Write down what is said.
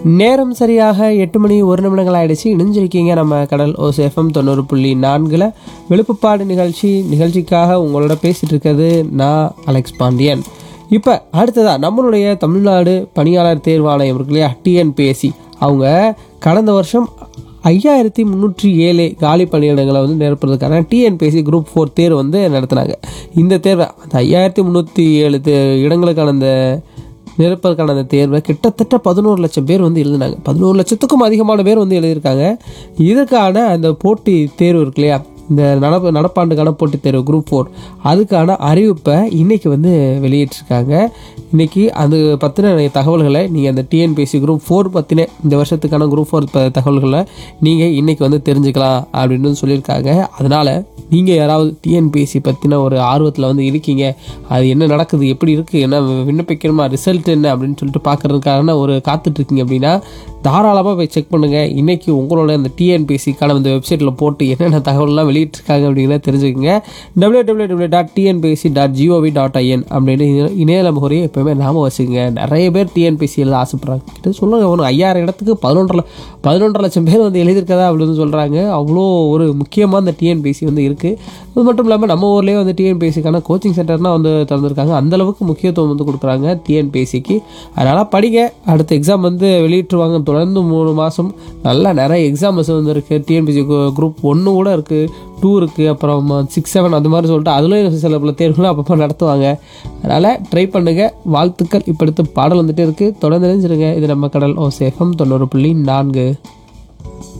நேரம் சரியாக எட்டு மணி ஒரு நிமிடங்கள் ஆயிடுச்சு இணைஞ்சிருக்கீங்க நம்ம கடல் ஓஸ் எஃப்எம் தொண்ணூறு புள்ளி நான்கில் விழுப்புப்பாடு நிகழ்ச்சி நிகழ்ச்சிக்காக உங்களோட பேசிட்டு இருக்கிறது நான் அலெக்ஸ் பாண்டியன் இப்போ அடுத்ததா நம்மளுடைய தமிழ்நாடு பணியாளர் தேர்வாணையம் இருக்கு இல்லையா டிஎன்பிஎஸ்சி அவங்க கடந்த வருஷம் ஐயாயிரத்தி முந்நூற்றி ஏழு காலி பணியிடங்களை வந்து நிரப்புறதுக்கான டிஎன்பிஎஸ்சி குரூப் ஃபோர் தேர்வு வந்து நடத்தினாங்க இந்த தேர்வை அந்த ஐயாயிரத்தி முந்நூற்றி ஏழு தே இடங்களுக்கான அந்த நிரப்பதற்கான அந்த தேர்வை கிட்டத்தட்ட பதினோரு லட்சம் பேர் வந்து எழுதினாங்க பதினோரு லட்சத்துக்கும் அதிகமான பேர் வந்து எழுதியிருக்காங்க இதுக்கான அந்த போட்டி தேர்வு இருக்கு இல்லையா இந்த நடப்பு நடப்பாண்டுக்கான போட்டித் தேர்வு குரூப் ஃபோர் அதுக்கான அறிவிப்பை இன்னைக்கு வந்து வெளியிட்டிருக்காங்க இன்னைக்கு அது பற்றின தகவல்களை நீங்கள் அந்த டிஎன்பிஎஸ்சி குரூப் ஃபோர் பற்றின இந்த வருஷத்துக்கான குரூப் ஃபோர் தகவல்களை நீங்கள் இன்னைக்கு வந்து தெரிஞ்சுக்கலாம் அப்படின்னு வந்து சொல்லியிருக்காங்க அதனால் நீங்கள் யாராவது டிஎன்பிஎஸ்சி பற்றின ஒரு ஆர்வத்தில் வந்து இருக்கீங்க அது என்ன நடக்குது எப்படி இருக்குது என்ன விண்ணப்பிக்கணுமா ரிசல்ட் என்ன அப்படின்னு சொல்லிட்டு பார்க்கறதுக்கான ஒரு காத்துட்ருக்கீங்க அப்படின்னா தாராளமாக போய் செக் பண்ணுங்கள் இன்றைக்கி உங்களோட அந்த டிஎன்பிஎஸ்சிக்கான அந்த வெப்சைட்டில் போட்டு என்னென்ன தகவல்லாம் வெளியிட்டிருக்காங்க அப்படிங்கிறத தெரிஞ்சுக்கங்க W W W dot TNPSC dot GOV dot IN அப்படின்னு இணைய- இணையதள முகரையை எப்போவுமே நாம வச்சுக்கோங்க நிறைய பேர் டிஎன்பிஎஸ்சி எழுத ஆசைப்படுறாங்க கிட்ட சொல்லுங்க ஒரு ஐயாயிரம் இடத்துக்கு பதினொன்றரை பதினொன்றரை லட்சம் பேர் வந்து எழுதியிருக்கதா அப்படின்னு சொல்கிறாங்க அவ்வளோ ஒரு முக்கியமாக இந்த டிஎன்பிஎஸ்சி வந்து இருக்குது அது மட்டும் இல்லாமல் நம்ம ஊர்லேயே வந்து டிஎன்பிஎஸ்சிக்கான கோச்சிங் சென்டர்லாம் வந்து திறந்துருக்காங்க அந்த அளவுக்கு முக்கியத்துவம் வந்து கொடுக்குறாங்க டிஎன்பிஎஸ்சிக்கு அதனால் படிங்க அடுத்த எக்ஸாம் வந்து வெளியிட்டுருவாங்க தொடர்ந்து மூணு மாதம் நல்லா நிறைய எக்ஸாம்ஸ் வந்து இருக்குது டிஎன்பிஎஸ்சி குரூப் ஒன்று கூட இருக்குது டூ இருக்குது அப்புறம் சிக்ஸ் செவன் அந்த மாதிரி சொல்லிட்டு அதுலேயும் சில பல தேர்வுகளும் அப்பப்போ நடத்துவாங்க அதனால் ட்ரை பண்ணுங்கள் வாழ்த்துக்கள் இப்போ அடுத்து பாடல் வந்துட்டு இருக்குது தொடர்ந்து நினைச்சிருங்க இது நம்ம கடல் ஓ சேஃபம் தொண்ணூறு புள்ளி நான்கு